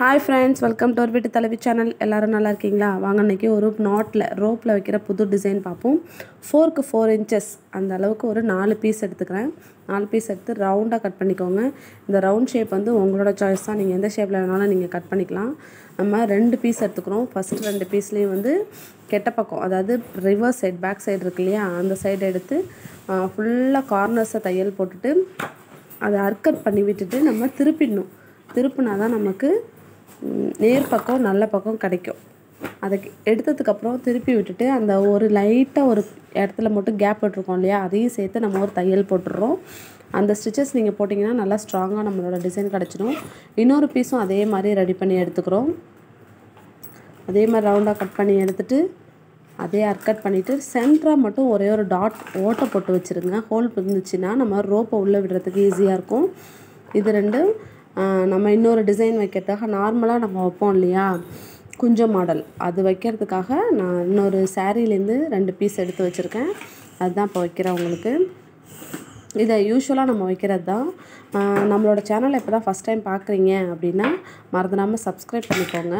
hi friends welcome to ஒரு வீட்டு தலைவி சேனல் எல்லோரும் நல்லா இருக்கீங்களா வாங்க இன்றைக்கி ஒரு நாட்டில் ரோப்பில் வைக்கிற புது டிசைன் பார்ப்போம் ஃபோருக்கு ஃபோர் இன்ச்சஸ் அந்த அளவுக்கு ஒரு நாலு பீஸ் எடுத்துக்கிறேன் நாலு பீஸ் எடுத்து ரவுண்டாக கட் பண்ணிக்கோங்க இந்த ரவுண்ட் ஷேப் வந்து உங்களோட சாய்ஸ் தான் நீங்கள் எந்த ஷேப்பில் வேணாலும் நீங்கள் கட் பண்ணிக்கலாம் நம்ம ரெண்டு பீஸ் எடுத்துக்கிறோம் ஃபஸ்ட்டு ரெண்டு பீஸ்லேயும் வந்து கெட்ட பக்கம் அதாவது ரிவர்ஸ் சைடு பேக் சைடு இருக்கு இல்லையா அந்த சைடு எடுத்து ஃபுல்லாக கார்னர்ஸை தையல் போட்டுட்டு அதை அர்க்கட் பண்ணி விட்டுட்டு நம்ம திருப்பிடணும் திருப்பினா தான் நமக்கு ம், நேர் பக்கம் நல்ல பக்கம் கிடைக்கும் அதை எடுத்ததுக்கப்புறம் திருப்பி விட்டுட்டு அந்த ஒரு லைட்டாக ஒரு இடத்துல மட்டும் கேப் விட்டுருக்கோம் இல்லையா அதையும் சேர்த்து நம்ம ஒரு தையல் போட்டுடுறோம் அந்த ஸ்டிச்சஸ் நீங்கள் போட்டிங்கன்னா நல்லா ஸ்ட்ராங்காக நம்மளோட டிசைன் கிடச்சிடும் இன்னொரு பீஸும் அதே மாதிரி ரெடி பண்ணி எடுத்துக்கிறோம் அதே மாதிரி ரவுண்டாக கட் பண்ணி எடுத்துட்டு அதே அர்க்கட் பண்ணிவிட்டு சென்டராக மட்டும் ஒரே ஒரு டாட் ஓட்டை போட்டு வச்சுருங்க ஹோல் இருந்துச்சுன்னா நம்ம ரோப்பை உள்ளே விடுறதுக்கு ஈஸியாக இருக்கும் இது ரெண்டும் ஆ, நம்ம இன்னொரு டிசைன் வைக்கிறதுக்காக நார்மலாக நம்ம வைப்போம் இல்லையா குஞ்சம் மாடல் அது வைக்கிறதுக்காக நான் இன்னொரு சாரீலேருந்து ரெண்டு பீஸ் எடுத்து வச்சுருக்கேன் அதுதான் இப்போ வைக்கிறேன் உங்களுக்கு இதை யூஸ்வலாக நம்ம வைக்கிறது தான் ஆஹ் நம்மளோட சேனலை இப்போ தான் ஃபஸ்ட் டைம் பார்க்குறீங்க அப்படின்னா மறந்துடாமல் சப்ஸ்கிரைப் பண்ணிக்கோங்க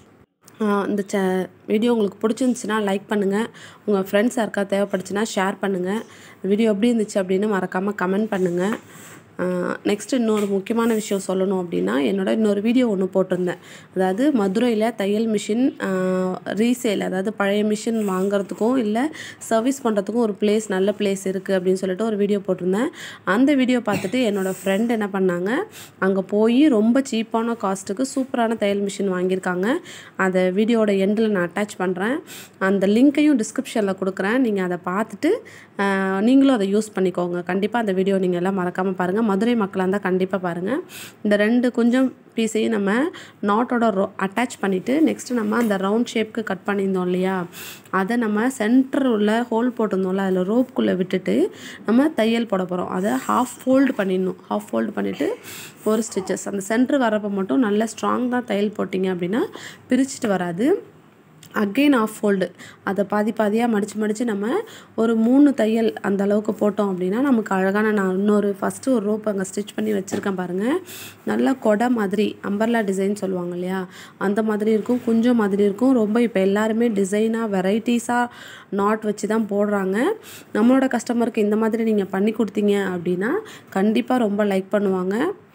ஆஹ் இந்த சே வீடியோ உங்களுக்கு பிடிச்சிருந்துச்சுன்னா லைக் பண்ணுங்கள் உங்கள் ஃப்ரெண்ட்ஸ் யாருக்கா தேவைப்பட்டுச்சுன்னா ஷேர் பண்ணுங்கள் வீடியோ எப்படி இருந்துச்சு அப்படின்னு மறக்காமல் கமெண்ட் பண்ணுங்கள் நெக்ஸ்ட் இன்னொரு முக்கியமான விஷயம் சொல்லணும் அப்படின்னா என்னோட இன்னொரு வீடியோ ஒன்று போட்டிருந்தேன் அதாவது மதுரையில் தையல் மிஷின் ரீசேல் அதாவது பழைய மிஷின் வாங்குறதுக்கும் இல்லை சர்வீஸ் பண்ணுறதுக்கும் ஒரு பிளேஸ் நல்ல பிளேஸ் இருக்குது அப்படின்னு சொல்லிட்டு ஒரு வீடியோ போட்டிருந்தேன் அந்த வீடியோ பார்த்துட்டு என்னோடய ஃப்ரெண்ட் என்ன பண்ணாங்க அங்கே போய் ரொம்ப சீப்பான காஸ்ட்டுக்கு சூப்பரான தையல் மிஷின் வாங்கியிருக்காங்க அதை வீடியோட எண்டில் நான் அட்டாச் பண்ணுறேன் அந்த லிங்க்கையும் டிஸ்கிரிப்ஷனில் கொடுக்குறேன் நீங்கள் அதை பார்த்துட்டு ஆஹ், நீங்களும் அதை யூஸ் பண்ணிக்கோங்க கண்டிப்பாக அந்த வீடியோ நீங்கள் எல்லாம் மறக்காமல் பாருங்கள் மதுரை மக்களாக இருந்தால் கண்டிப்பாக பாருங்கள் இந்த ரெண்டு கொஞ்சம் பீஸையும் நம்ம நாட்டோட ரோ அட்டாச் பண்ணிவிட்டு நெக்ஸ்ட்டு நம்ம அந்த ரவுண்ட் ஷேப்க்கு கட் பண்ணியிருந்தோம் இல்லையா அதை நம்ம சென்டர் உள்ள ஹோல் போட்டிருந்தோம்ல அதில் ரோப்குள்ளே விட்டுட்டு நம்ம தையல் போட போகிறோம் அதை ஹாஃப் ஃபோல்டு பண்ணிடணும் ஹாஃப் ஃபோல்டு பண்ணிவிட்டு ஒரு ஸ்டிச்சஸ் அந்த சென்டர் வரப்போ மட்டும் நல்ல ஸ்ட்ராங் தான் தையல் போட்டிங்க அப்படின்னா பிரிச்சுட்டு வராது அகெயின் ஆஃப் ஃபோல்டு அதை பாதி பாதியாக மடித்து மடித்து நம்ம ஒரு மூணு தையல் அந்த அளவுக்கு போட்டோம் அப்படின்னா நமக்கு அழகான நான் இன்னொரு ஃபஸ்ட்டு ஒரு ரோப் அங்கே ஸ்டிச் பண்ணி வச்சுருக்கேன் பாருங்கள் நல்லா கொடை மாதிரி அம்பர்லா டிசைன் சொல்லுவாங்க இல்லையா அந்த மாதிரி இருக்கும் குஞ்சம் மாதிரி இருக்கும் ரொம்ப இப்போ எல்லாருமே டிசைனாக வெரைட்டிஸாக நாட் வச்சு தான் போடுறாங்க நம்மளோட கஸ்டமருக்கு இந்த மாதிரி நீங்கள் பண்ணி கொடுத்தீங்க அப்படின்னா கண்டிப்பாக ரொம்ப லைக் பண்ணுவாங்க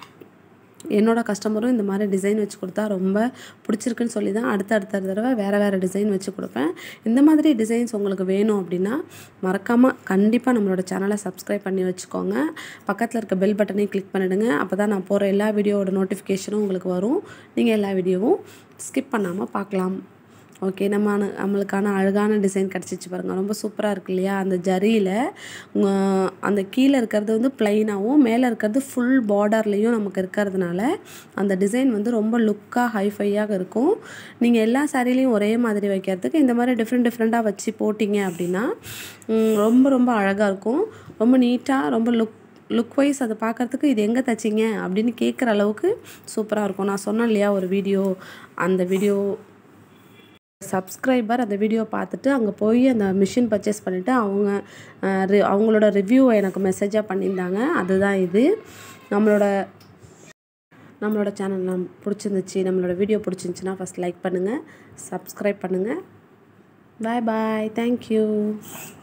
என்னோட கஸ்டமரும் இந்த மாதிரி டிசைன் வச்சு கொடுத்தா ரொம்ப பிடிச்சிருக்குன்னு சொல்லி தான் அடுத்த அடுத்த தடவை வேறு வேறு டிசைன் வச்சு கொடுப்பேன் இந்த மாதிரி டிசைன்ஸ் உங்களுக்கு வேணும் அப்படின்னா மறக்காமல் கண்டிப்பாக நம்மளோட சேனலை சப்ஸ்கிரைப் பண்ணி வச்சுக்கோங்க பக்கத்தில் இருக்க பெல் பட்டனையும் கிளிக் பண்ணிவிடுங்க அப்போ தான் நான் போகிற எல்லா வீடியோவோட நோட்டிஃபிகேஷனும் உங்களுக்கு வரும் நீங்கள் எல்லா வீடியோவும் ஸ்கிப் பண்ணாமல் பார்க்கலாம் ஓகே நம்ம அனு- நம்மளுக்கான அழகான டிசைன் கிடச்சிச்சு பாருங்கள் ரொம்ப சூப்பராக இருக்கு இல்லையா அந்த ஜரியில் அந்த கீழே இருக்கிறது வந்து ப்ளைனாகவும் மேலே இருக்கிறது ஃபுல் பார்டர்லேயும் நமக்கு இருக்கிறதுனால அந்த டிசைன் வந்து ரொம்ப லுக்காக ஹைஃபையாக இருக்கும் நீங்கள் எல்லா சாரிலையும் ஒரே மாதிரி வைக்கிறதுக்கு இந்த மாதிரி டிஃப்ரெண்ட் டிஃப்ரெண்ட்டாக வச்சு போட்டிங்க அப்படின்னா ம், ரொம்ப ரொம்ப அழகாக இருக்கும் ரொம்ப நீட்டாக ரொம்ப லுக் லுக் வைஸ் அதை பார்க்கறதுக்கு இது எங்கே தைச்சிங்க அப்படின்னு கேட்குற அளவுக்கு சூப்பராக இருக்கும் நான் சொன்னேன் இல்லையா ஒரு வீடியோ அந்த வீடியோ சப்ஸ்கிரைபர் அந்த வீடியோ பார்த்துட்டு அங்கே போய் அந்த மிஷின் பர்ச்சேஸ் பண்ணிவிட்டு அவங்க அஹ், ரி- அவங்களோட ரிவ்யூவை எனக்கு மெசேஜாக பண்ணியிருந்தாங்க அதுதான் இது நம்மளோட நம்மளோட சேனல் நம் பிடிச்சிருந்துச்சு நம்மளோட வீடியோ பிடிச்சிருந்துச்சின்னா ஃபஸ்ட் லைக் பண்ணுங்கள் சப்ஸ்கிரைப் பண்ணுங்கள் பாய் பாய் தேங்க்யூ